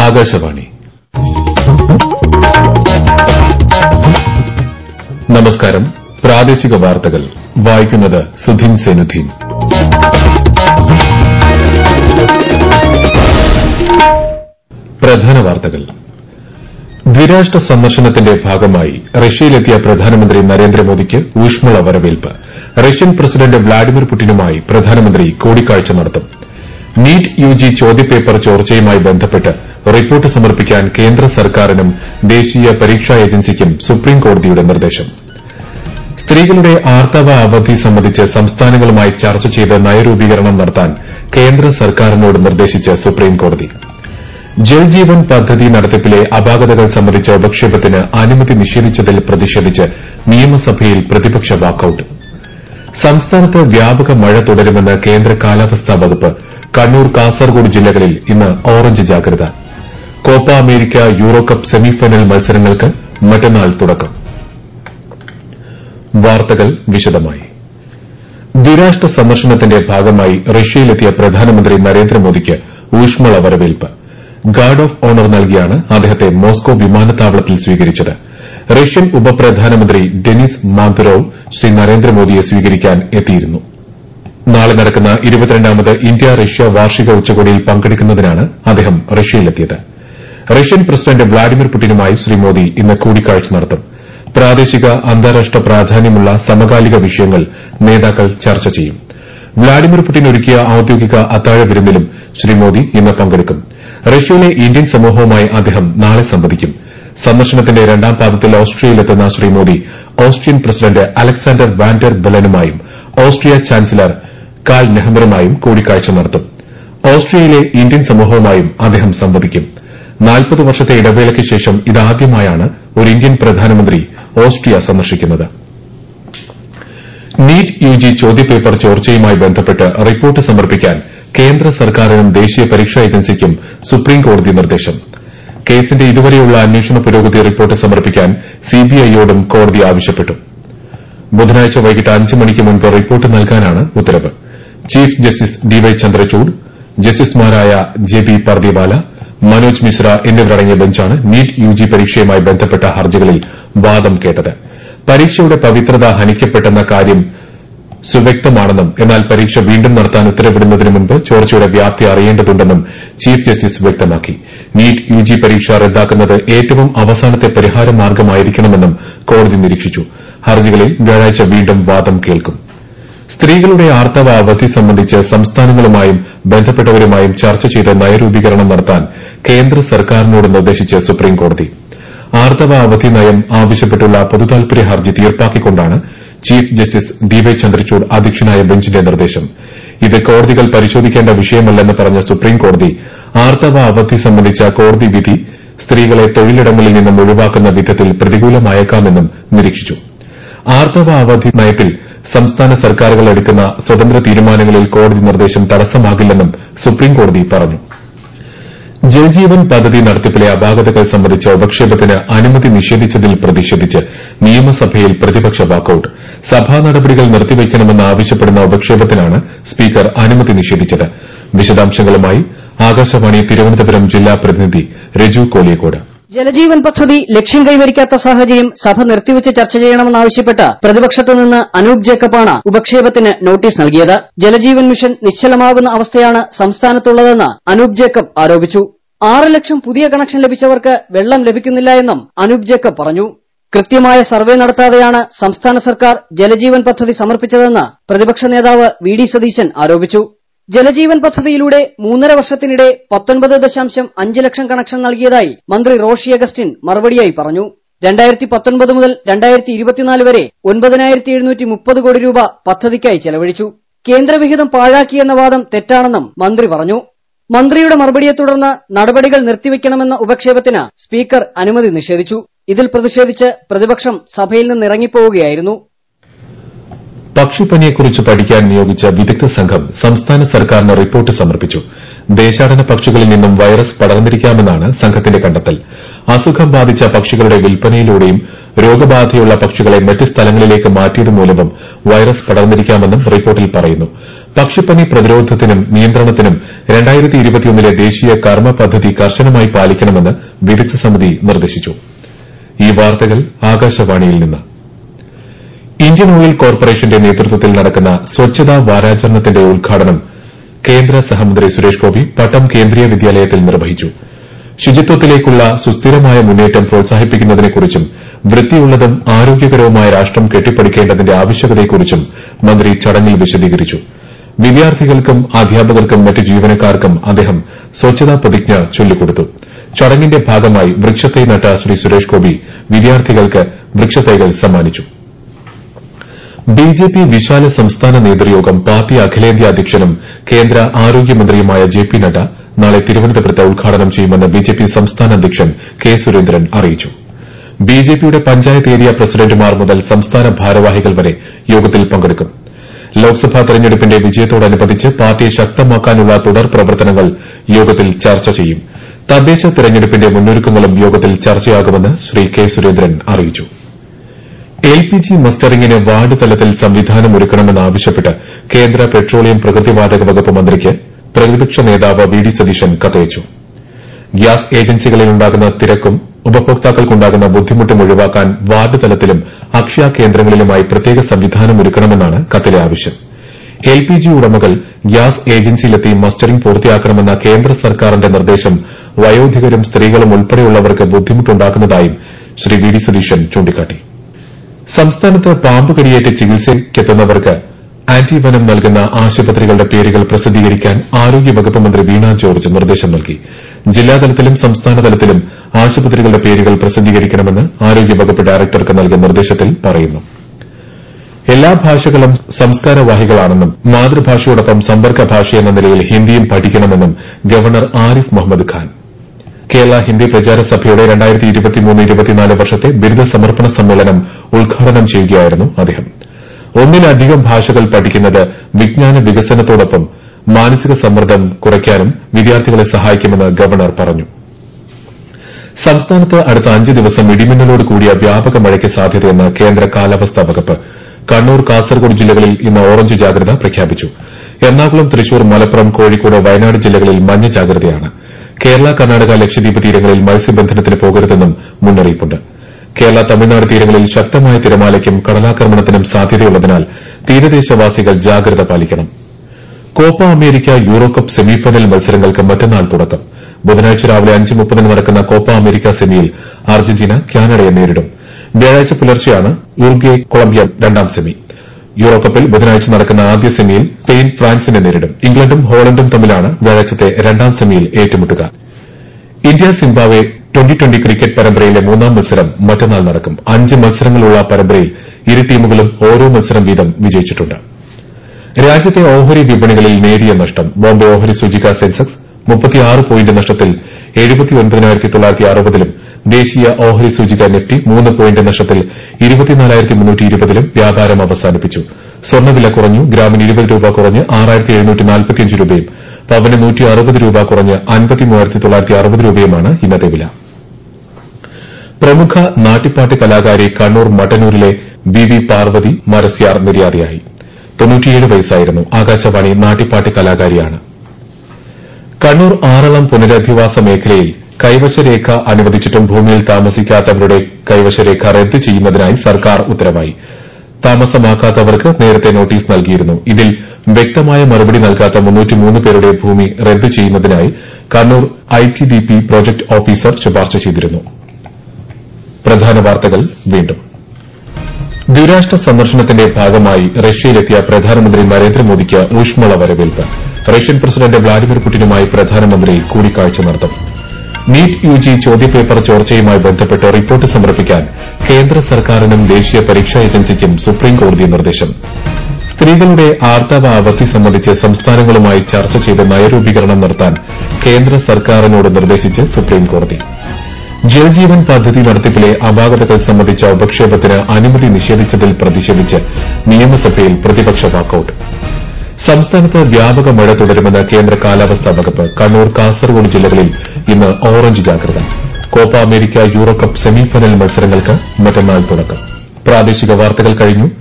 ആകാശവാണി നമസ്കാരം പ്രാദേശിക വാർത്തകൾ വായിക്കുന്നത് സുധീൻ സെനുധീൻ പ്രധാന വാർത്തകൾ ദ്വിരാഷ്ട്ര സന്ദർശനത്തിന്റെ ഭാഗമായി റഷ്യയിലെത്തിയ പ്രധാനമന്ത്രി നരേന്ദ്രമോദിക്ക് ഊഷ്മള വരവേൽപ്പ് റഷ്യൻ പ്രസിഡന്റ് വ്ളാഡിമിർ പുടിനുമായി പ്രധാനമന്ത്രി കൂടിക്കാഴ്ച നടത്തും നീറ്റ് യുജി ചോദ്യപേപ്പർ ചോർച്ചയുമായി ബന്ധപ്പെട്ട് റിപ്പോർട്ട് സമർപ്പിക്കാൻ കേന്ദ്ര സർക്കാരിനും ദേശീയ പരീക്ഷാ ഏജൻസിക്കും സുപ്രീംകോടതിയുടെ നിർദ്ദേശം സ്ത്രീകളുടെ ആർത്തവ അവധി സംബന്ധിച്ച് സംസ്ഥാനങ്ങളുമായി ചർച്ച ചെയ്ത് നയരൂപീകരണം നടത്താൻ കേന്ദ്ര സർക്കാരിനോട് നിർദ്ദേശിച്ച് സുപ്രീംകോടതി ജൽജീവൻ പദ്ധതി നടത്തിപ്പിലെ അപാകതകൾ സംബന്ധിച്ച ഉപക്ഷേപത്തിന് അനുമതി നിഷേധിച്ചതിൽ പ്രതിഷേധിച്ച് നിയമസഭയിൽ പ്രതിപക്ഷ വാക്കൌട്ട് സംസ്ഥാനത്ത് വ്യാപക മഴ തുടരുമെന്ന് കേന്ദ്ര കാലാവസ്ഥാ വകുപ്പ് കണ്ണൂർ കാസർഗോഡ് ജില്ലകളിൽ ഇന്ന് ഓറഞ്ച് ജാഗ്രത Copa America Euro Cup semifinal മത്സരങ്ങൾക്ക് മറ്റന്നാൾ തുടക്കം വാർത്തകൾ വിശദമായി ദ്വിരാഷ്ട്ര സന്ദർശനത്തിന്റെ ഭാഗമായി റഷ്യയിലെത്തിയ പ്രധാനമന്ത്രി നരേന്ദ്രമോദിക്ക് ഊഷ്മള വരവേൽപ്പ് ഗാർഡ് ഓഫ് ഓണർ നൽകിയാണ് അദ്ദേഹത്തെ മോസ്കോ വിമാനത്താവളത്തിൽ സ്വീകരിച്ചത് റഷ്യൻ ഉപപ്രധാനമന്ത്രി ഡെനിസ് മാന്തുറോവ് ശ്രീ നരേന്ദ്രമോദിയെ സ്വീകരിക്കാൻ എത്തിയിരുന്നു നാളെ നടക്കുന്ന ഇരുപത്തിരണ്ടാമത് ഇന്ത്യ റഷ്യ വാർഷിക ഉച്ചകോടിയിൽ പങ്കെടുക്കുന്നതിനാണ് അദ്ദേഹം റഷ്യയിലെത്തിയത് റഷ്യൻ പ്രസിഡന്റ് വ്ളാഡിമിർ പുടിനുമായി ശ്രീ മോദി ഇന്ന് കൂടിക്കാഴ്ച നടത്തും പ്രാദേശിക അന്താരാഷ്ട്ര പ്രാധാന്യമുള്ള സമകാലിക വിഷയങ്ങൾ നേതാക്കൾ ചർച്ച ചെയ്യും വ്ളാഡിമിർ പുടിൻ ഒരുക്കിയ ഔദ്യോഗിക അത്താഴ വിരുന്നിലും ശ്രീ മോദി ഇന്ന് പങ്കെടുക്കും റഷ്യയിലെ ഇന്ത്യൻ സമൂഹവുമായി അദ്ദേഹം നാളെ സംവദിക്കും സന്ദർശനത്തിന്റെ രണ്ടാം പാദത്തിൽ ഓസ്ട്രിയയിലെത്തുന്ന Shri Modi Austrian president Alexander Van der ബെലനുമായും ഓസ്ട്രിയ ചാൻസലർ കാൾ നെഹ്മറുമായും കൂടിക്കാഴ്ച നടത്തും ഓസ്ട്രിയയിലെ ഇന്ത്യൻ സമൂഹവുമായും അദ്ദേഹം സംവദിക്കും നാൽപ്പത് വർഷത്തെ ഇടവേളയ്ക്ക് ശേഷം ഇതാദ്യമായാണ് ഒരു ഇന്ത്യൻ പ്രധാനമന്ത്രി ഓസ്ട്രിയ സന്ദർശിക്കുന്നത് നീറ്റ് യുജി ചോദ്യപേപ്പർ ചോർച്ചയുമായി ബന്ധപ്പെട്ട് റിപ്പോർട്ട് സമർപ്പിക്കാൻ കേന്ദ്ര സർക്കാരിനും ദേശീയ പരീക്ഷാ ഏജൻസിക്കും സുപ്രീംകോടതി നിർദ്ദേശം കേസിന്റെ ഇതുവരെയുള്ള അന്വേഷണ പുരോഗതി റിപ്പോർട്ട് സമർപ്പിക്കാൻ സിബിഐയോടും കോടതി ആവശ്യപ്പെട്ടു ബുധനാഴ്ച വൈകിട്ട് അഞ്ച് മണിക്ക് മുൻപ് റിപ്പോർട്ട് നൽകാനാണ് ഉത്തരവ് ചീഫ് ജസ്റ്റിസ് ഡിവൈ ചന്ദ്രചൂഡ് ജസ്റ്റിസുമാരായ ജെ ബി പർദിവാല മനോജ് മിശ്ര എന്നിവരടങ്ങിയ ബെഞ്ചാണ് നീറ്റ് യുജി പരീക്ഷയുമായി ബന്ധപ്പെട്ട ഹർജികളിൽ വാദം കേട്ടത് പരീക്ഷയുടെ പവിത്രത ഹനിക്കപ്പെട്ടെന്ന കാര്യം സുവ്യക്തമാണെന്നും എന്നാൽ പരീക്ഷ വീണ്ടും നടത്താൻ ഉത്തരവിടുന്നതിന് മുൻപ് ചോർച്ചയുടെ വ്യാപ്തി അറിയേണ്ടതുണ്ടെന്നും ചീഫ് ജസ്റ്റിസ് വ്യക്തമാക്കി നീറ്റ് യുജി പരീക്ഷ റദ്ദാക്കുന്നത് ഏറ്റവും അവസാനത്തെ പരിഹാര മാർഗമായിരിക്കണമെന്നും കോടതി നിരീക്ഷിച്ചു ഹർജികളിൽ വ്യാഴാഴ്ച വീണ്ടും വാദം കേൾക്കും സ്ത്രീകളുടെ ആർത്തവ അവധി സംബന്ധിച്ച് സംസ്ഥാനങ്ങളുമായും ബന്ധപ്പെട്ടവരുമായും ചർച്ച ചെയ്ത് നയരൂപീകരണം നടത്താൻ കേന്ദ്ര സർക്കാരിനോട് നിർദ്ദേശിച്ച് സുപ്രീംകോടതി ആർത്തവ അവധി നയം ആവശ്യപ്പെട്ടുള്ള പൊതുതാൽപര്യ ഹർജി തീർപ്പാക്കിക്കൊണ്ടാണ് ചീഫ് ജസ്റ്റിസ് ഡിവൈ ചന്ദ്രചൂഡ് അധ്യക്ഷനായ ബെഞ്ചിന്റെ നിർദ്ദേശം ഇത് കോടതികൾ പരിശോധിക്കേണ്ട വിഷയമല്ലെന്ന് പറഞ്ഞ സുപ്രീംകോടതി ആർത്തവ അവധി സംബന്ധിച്ച കോടതി വിധി സ്ത്രീകളെ തൊഴിലിടങ്ങളിൽ നിന്നും ഒഴിവാക്കുന്ന വിധത്തിൽ പ്രതികൂലമായേക്കാമെന്നും നിരീക്ഷിച്ചു ആർത്തവ അവധി നയത്തിൽ സംസ്ഥാന സർക്കാരുകൾ എടുക്കുന്ന സ്വതന്ത്ര തീരുമാനങ്ങളിൽ കോടതി നിർദ്ദേശം തടസ്സമാകില്ലെന്നും സുപ്രീംകോടതി പറഞ്ഞു ജൽജീവൻ പദ്ധതി നടത്തിപ്പിലെ അപാകതകൾ സംബന്ധിച്ച ഉപക്ഷേപത്തിന് അനുമതി നിഷേധിച്ചതിൽ പ്രതിഷേധിച്ച് നിയമസഭയിൽ പ്രതിപക്ഷ വാക്കൌട്ട് സഭാ നടപടികൾ നിർത്തിവയ്ക്കണമെന്ന് ആവശ്യപ്പെടുന്ന ഉപക്ഷേപത്തിനാണ് സ്പീക്കർ അനുമതി നിഷേധിച്ചത് വിശദാംശങ്ങളുമായി ആകാശവാണി തിരുവനന്തപുരം ജില്ലാ പ്രതിനിധി രജു കോലിയക്കോട് ജലജീവൻ പദ്ധതി ലക്ഷ്യം കൈവരിക്കാത്ത സാഹചര്യം സഭ നിർത്തിവച്ച് ചർച്ച ചെയ്യണമെന്നാവശ്യപ്പെട്ട് പ്രതിപക്ഷത്തു നിന്ന് അനൂപ് ജേക്കബാണ് ഉപക്ഷേപത്തിന് നോട്ടീസ് നൽകിയത് ജലജീവൻ മിഷൻ നിശ്ചലമാകുന്ന അവസ്ഥയാണ് സംസ്ഥാനത്തുള്ളതെന്ന് അനൂപ് ജേക്കബ് ആരോപിച്ചു ആറ് ലക്ഷം പുതിയ കണക്ഷൻ ലഭിച്ചവർക്ക് വെള്ളം ലഭിക്കുന്നില്ല എന്നും അനൂപ് ജേക്കബ് പറഞ്ഞു കൃത്യമായ സർവേ നടത്താതെയാണ് സംസ്ഥാന സർക്കാർ ജലജീവൻ പദ്ധതി സമർപ്പിച്ചതെന്ന് പ്രതിപക്ഷ നേതാവ് വി ഡി സതീശൻ ആരോപിച്ചു ജലജീവൻ പദ്ധതിയിലൂടെ മൂന്നര വർഷത്തിനിടെ പത്തൊൻപത് ദശാംശം അഞ്ച് ലക്ഷം കണക്ഷൻ നൽകിയതായി മന്ത്രി റോഷി അഗസ്റ്റിൻ മറുപടിയായി പറഞ്ഞു രണ്ടായിരത്തി പത്തൊൻപത് മുതൽ രണ്ടായിരത്തി ഇരുപത്തിനാല് വരെ ഒൻപതിനായിരത്തി എഴുന്നൂറ്റി മുപ്പത് കോടി രൂപ പദ്ധതിക്കായി ചെലവഴിച്ചു കേന്ദ്രവിഹിതം പാഴാക്കിയെന്ന വാദം തെറ്റാണെന്നും മന്ത്രി പറഞ്ഞു മന്ത്രിയുടെ മറുപടിയെ തുടർന്ന് നടപടികൾ നിർത്തിവെക്കണമെന്ന ഉപക്ഷേപത്തിന് സ്പീക്കർ അനുമതി നിഷേധിച്ചു ഇതിൽ പ്രതിഷേധിച്ച് പ്രതിപക്ഷം സഭയിൽ നിന്നിറങ്ങിപ്പോവുകയായിരുന്നു പക്ഷിപ്പനിയെക്കുറിച്ച് പഠിക്കാൻ നിയോഗിച്ച വിദഗ്ധ സംഘം സംസ്ഥാന സർക്കാരിന് റിപ്പോർട്ട് സമർപ്പിച്ചു ദേശാടന പക്ഷികളിൽ നിന്നും വൈറസ് പടർന്നിരിക്കാമെന്നാണ് സംഘത്തിന്റെ കണ്ടെത്തൽ അസുഖം ബാധിച്ച പക്ഷികളുടെ വിൽപ്പനയിലൂടെയും രോഗബാധയുള്ള പക്ഷികളെ മറ്റ് സ്ഥലങ്ങളിലേക്ക് മാറ്റിയത് മൂലവും വൈറസ് പടർന്നിരിക്കാമെന്നും റിപ്പോർട്ടിൽ പറയുന്നു പക്ഷിപ്പനി പ്രതിരോധത്തിനും നിയന്ത്രണത്തിനും രണ്ടായിരത്തി ഇരുപത്തിയൊന്നിലെ ദേശീയ കർമ്മ പദ്ധതി കർശനമായി പാലിക്കണമെന്ന് വിദഗ്ധ സമിതി നിർദ്ദേശിച്ചു ഈ വാർത്തകൾ ആകാശവാണിയിൽ നിന്ന് ഇന്ത്യൻ ഓയിൽ കോർപ്പറേഷന്റെ നേതൃത്വത്തിൽ നടക്കുന്ന സ്വച്ഛതാ വാരാചരണത്തിന്റെ ഉദ്ഘാടനം കേന്ദ്ര സഹമന്ത്രി സുരേഷ് ഗോപി പട്ടം കേന്ദ്രീയ വിദ്യാലയത്തിൽ നിർവഹിച്ചു ശുചിത്വത്തിലേക്കുള്ള സുസ്ഥിരമായ മുന്നേറ്റം പ്രോത്സാഹിപ്പിക്കുന്നതിനെക്കുറിച്ചും വൃത്തിയുള്ളതും ആരോഗ്യകരവുമായ രാഷ്ട്രം കെട്ടിപ്പടുക്കേണ്ടതിന്റെ ആവശ്യകതയെക്കുറിച്ചും മന്ത്രി ചടങ്ങിൽ വിശദീകരിച്ചു വിദ്യാർത്ഥികൾക്കും അധ്യാപകർക്കും മറ്റ് ജീവനക്കാർക്കും അദ്ദേഹം സ്വച്ഛതാ പ്രതിജ്ഞ ചൊല്ലിക്കൊടുത്തു ചടങ്ങിന്റെ ഭാഗമായി വൃക്ഷത്തൈ നട്ട ശ്രീ സുരേഷ് ഗോപി വിദ്യാർത്ഥികൾക്ക് വൃക്ഷത്തൈകൾ സമ്മാനിച്ചു ബിജെപി വിശാല സംസ്ഥാന നേതൃയോഗം പാർട്ടി അഖിലേന്ത്യാ അധ്യക്ഷനും കേന്ദ്ര ആരോഗ്യമന്ത്രിയുമായ ജെ പി നഡ്ഡ നാളെ തിരുവനന്തപുരത്ത് ഉദ്ഘാടനം ചെയ്യുമെന്ന് ബിജെപി സംസ്ഥാന അധ്യക്ഷൻ കെ സുരേന്ദ്രൻ അറിയിച്ചു ബിജെപിയുടെ പഞ്ചായത്ത് ഏരിയ പ്രസിഡന്റുമാർ മുതൽ സംസ്ഥാന ഭാരവാഹികൾ വരെ യോഗത്തിൽ പങ്കെടുക്കും ലോക്സഭാ തെരഞ്ഞെടുപ്പിന്റെ വിജയത്തോടനുബന്ധിച്ച് പാർട്ടിയെ ശക്തമാക്കാനുള്ള തുടർ പ്രവർത്തനങ്ങൾ യോഗത്തിൽ ചർച്ച ചെയ്യും തദ്ദേശ തെരഞ്ഞെടുപ്പിന്റെ മുന്നൊരുക്കങ്ങളും യോഗത്തിൽ ചർച്ചയാകുമെന്ന് ശ്രീ കെ സുരേന്ദ്രൻ അറിയിച്ചു എൽ പി ജി മസ്റ്ററിംഗിന് വാർഡ് തലത്തിൽ സംവിധാനമൊരുക്കണമെന്നാവശ്യപ്പെട്ട് കേന്ദ്ര പെട്രോളിയം പ്രകൃതിവാതക വകുപ്പ് മന്ത്രിക്ക് പ്രതിപക്ഷ നേതാവ് വി ഡി സതീശൻ കത്തയച്ചു ഗ്യാസ് ഏജൻസികളിലുണ്ടാകുന്ന തിരക്കും ഉപഭോക്താക്കൾക്കുണ്ടാകുന്ന ബുദ്ധിമുട്ടും ഒഴിവാക്കാൻ വാർഡ് തലത്തിലും അക്ഷയ കേന്ദ്രങ്ങളിലുമായി പ്രത്യേക സംവിധാനമൊരുക്കണമെന്നാണ് കത്തിലെ ആവശ്യം എൽ പി ജി ഉടമകൾ ഗ്യാസ് ഏജൻസിയിലെത്തി മസ്റ്ററിംഗ് പൂർത്തിയാക്കണമെന്ന കേന്ദ്ര സർക്കാരിന്റെ നിർദ്ദേശം വയോധികരും സ്ത്രീകളും ഉൾപ്പെടെയുള്ളവർക്ക് ബുദ്ധിമുട്ടുണ്ടാക്കുന്നതായും ശ്രീ വി ഡി സതീശൻ ചൂണ്ടിക്കാട്ടി സംസ്ഥാനത്ത് പാമ്പ് കടിയേറ്റ് ചികിത്സയ്ക്കെത്തുന്നവർക്ക് ആന്റിവനം നൽകുന്ന ആശുപത്രികളുടെ പേരുകൾ പ്രസിദ്ധീകരിക്കാൻ ആരോഗ്യവകുപ്പ് മന്ത്രി വീണ ജോർജ് നിർദ്ദേശം നൽകി ജില്ലാതലത്തിലും സംസ്ഥാനതലത്തിലും ആശുപത്രികളുടെ പേരുകൾ പ്രസിദ്ധീകരിക്കണമെന്ന് ആരോഗ്യവകുപ്പ് ഡയറക്ടർക്ക് നൽകിയ നിർദ്ദേശത്തിൽ പറയുന്നു എല്ലാ ഭാഷകളും സംസ്കാരവാഹികളാണെന്നും മാതൃഭാഷയോടൊപ്പം സമ്പർക്ക ഭാഷയെന്ന നിലയിൽ ഹിന്ദിയും പഠിക്കണമെന്നും ഗവർണർ ആരിഫ് മുഹമ്മദ് ഖാൻ കേരള ഹിന്ദി പ്രചാര സഭയുടെ വർഷത്തെ ബിരുദ സമർപ്പണ സമ്മേളനം ഉദ്ഘാടനം ചെയ്യുകയായിരുന്നു അദ്ദേഹം ഒന്നിലധികം ഭാഷകൾ പഠിക്കുന്നത് വിജ്ഞാന വികസനത്തോടൊപ്പം മാനസിക സമ്മർദ്ദം കുറയ്ക്കാനും വിദ്യാർത്ഥികളെ സഹായിക്കുമെന്ന് ഗവർണർ പറഞ്ഞു സംസ്ഥാനത്ത് അടുത്ത അഞ്ച് ദിവസം ഇടിമിന്നലോട് കൂടിയ വ്യാപക മഴയ്ക്ക് സാധ്യതയെന്ന് കേന്ദ്ര കാലാവസ്ഥാ വകുപ്പ് കണ്ണൂർ കാസർഗോഡ് ജില്ലകളിൽ ഇന്ന് ഓറഞ്ച് ജാഗ്രത പ്രഖ്യാപിച്ചു എറണാകുളം തൃശൂർ മലപ്പുറം കോഴിക്കോട് വയനാട് ജില്ലകളിൽ മഞ്ഞ ജാഗ്രതയാണ് കേരള കർണാടക ലക്ഷദ്വീപ് തീരങ്ങളിൽ മത്സ്യബന്ധനത്തിന് പോകരുതെന്നും മുന്നറിയിപ്പുണ്ട് കേരള തമിഴ്നാട് തീരങ്ങളിൽ ശക്തമായ തിരമാലയ്ക്കും കടലാക്രമണത്തിനും സാധ്യതയുള്ളതിനാൽ തീരദേശവാസികൾ ജാഗ്രത പാലിക്കണം Copa America Euro Cup semifinal മത്സരങ്ങൾക്ക് മറ്റന്നാൾ തുടക്കം ബുധനാഴ്ച രാവിലെ അഞ്ച് മുപ്പതിന് നടക്കുന്ന കോപ്പ അമേരിക്ക സെമിയിൽ അർജന്റീന കാനഡയെ നേരിടും വ്യാഴാഴ്ച പുലർച്ചെയാണ് ഉറുഗ്വെ കൊളംബിയ രണ്ടാം സെമി യൂറോകപ്പിൽ ബുധനാഴ്ച നടക്കുന്ന ആദ്യ സെമിയിൽ സ്പെയിൻ ഫ്രാൻസിനെ നേരിടും ഇംഗ്ലണ്ടും ഹോളണ്ടും തമ്മിലാണ് വ്യാഴാഴ്ചത്തെ രണ്ടാം സെമിയിൽ ഏറ്റുമുട്ടുക India Zimbabwe twenty twenty cricket പരമ്പരയിലെ മൂന്നാം മത്സരം മറ്റന്നാൾ നടക്കും അഞ്ച് മത്സരങ്ങളുള്ള പരമ്പരയിൽ ഇരു ടീമുകളും ഓരോ മത്സരം വീതം വിജയിച്ചിട്ടുണ്ട് രാജ്യത്തെ ഓഹരി വിപണികളിൽ നേരിയ നഷ്ടം ബോംബെ ഓഹരി സൂചിക സെൻസെക്സ് മുപ്പത്തിയാറ് പോയിന്റ് നഷ്ടത്തിൽ എഴുപത്തിയൊൻപതിനായിരത്തി തൊള്ളായിരത്തി അറുപതിലും ദേശീയ ഓഹരി സൂചിക നിഫ്റ്റി മൂന്ന് പോയിന്റ് നഷ്ടത്തിൽ ഇരുപത്തിനാലായിരത്തി മുന്നൂറ്റി ഇരുപതിലും വ്യാപാരം അവസാനിപ്പിച്ചു സ്വർണ്ണവില കുറഞ്ഞു ഗ്രാമിന് ഇരുപത് രൂപ കുറഞ്ഞ് ആറായിരത്തി എഴുന്നൂറ്റി നാൽപ്പത്തിയഞ്ച് രൂപയും പവന് നൂറ്റി അറുപത് രൂപ കുറഞ്ഞ് അൻപത്തി മൂവായിരത്തി തൊള്ളായിരത്തി അറുപത് രൂപയുമാണ് ഇന്നത്തെ വില പ്രമുഖ നാട്ടിപ്പാട്ട് കലാകാരി കണ്ണൂർ മട്ടന്നൂരിലെ ബി വി പാർവതി മരസ്യാർ നിര്യാതയായി തൊണ്ണൂറ്റിയേഴ് വയസ്സായിരുന്നു ആകാശവാണി നാട്ടിപ്പാട്ട് കലാകാരിയാണ് കണ്ണൂർ ആറളം പുനരധിവാസ മേഖലയിൽ കൈവശരേഖ അനുവദിച്ചിട്ടും ഭൂമിയിൽ താമസിക്കാത്തവരുടെ കൈവശരേഖ റദ്ദ് ചെയ്യുന്നതിനായി സർക്കാർ ഉത്തരവായി താമസമാക്കാത്തവർക്ക് നേരത്തെ നോട്ടീസ് നൽകിയിരുന്നു ഇതിൽ വ്യക്തമായ മറുപടി നൽകാത്ത മുന്നൂറ്റിമൂന്ന് പേരുടെ ഭൂമി റദ്ദ് ചെയ്യുന്നതിനായി കണ്ണൂർ ഐടിഡിപി പ്രോജക്ട് ഓഫീസർ ശുപാർശ ചെയ്തിരുന്നു പ്രധാന വാർത്തകൾ വീണ്ടും ദ്വിരാഷ്ട്ര സന്ദർശനത്തിന്റെ ഭാഗമായി റഷ്യയിലെത്തിയ പ്രധാനമന്ത്രി നരേന്ദ്രമോദിക്ക് ഊഷ്മള വരവേൽപ്പ് റഷ്യൻ പ്രസിഡന്റ് വ്ളാഡിമിർ പുടിനുമായി പ്രധാനമന്ത്രി കൂടിക്കാഴ്ച നടത്തും നീറ്റ് യു ജി ചോദ്യപേപ്പർ ചോർച്ചയുമായി ബന്ധപ്പെട്ട് റിപ്പോർട്ട് സമർപ്പിക്കാൻ കേന്ദ്ര സർക്കാരിനും ദേശീയ പരീക്ഷാ ഏജൻസിക്കും സുപ്രീംകോടതി നിർദ്ദേശം സ്ത്രീകളുടെ ആർത്തവ അവധി സംബന്ധിച്ച് സംസ്ഥാനങ്ങളുമായി ചർച്ച ചെയ്ത് നയരൂപീകരണം നടത്താൻ കേന്ദ്ര സർക്കാരിനോട് നിർദ്ദേശിച്ച് സുപ്രീംകോടതി ജൽജീവൻ പദ്ധതി നടത്തിപ്പിലെ അപാകതകൾ സംബന്ധിച്ച ഉപക്ഷേപത്തിന് അനുമതി നിഷേധിച്ചതിൽ പ്രതിഷേധിച്ച് നിയമസഭയിൽ പ്രതിപക്ഷ വാക്കൌട്ട് സംസ്ഥാനത്ത് വ്യാപക മഴ തുടരുമെന്ന് കേന്ദ്ര കാലാവസ്ഥാ വകുപ്പ് കണ്ണൂർ കാസർഗോഡ് ജില്ലകളിൽ ഇന്ന് ഓറഞ്ച് ജാഗ്രത Copa America Euro Cup semifinal മത്സരങ്ങൾക്ക് മറ്റന്നാൾ തുടക്കം പ്രാദേശിക വാർത്തകൾ കഴിഞ്ഞു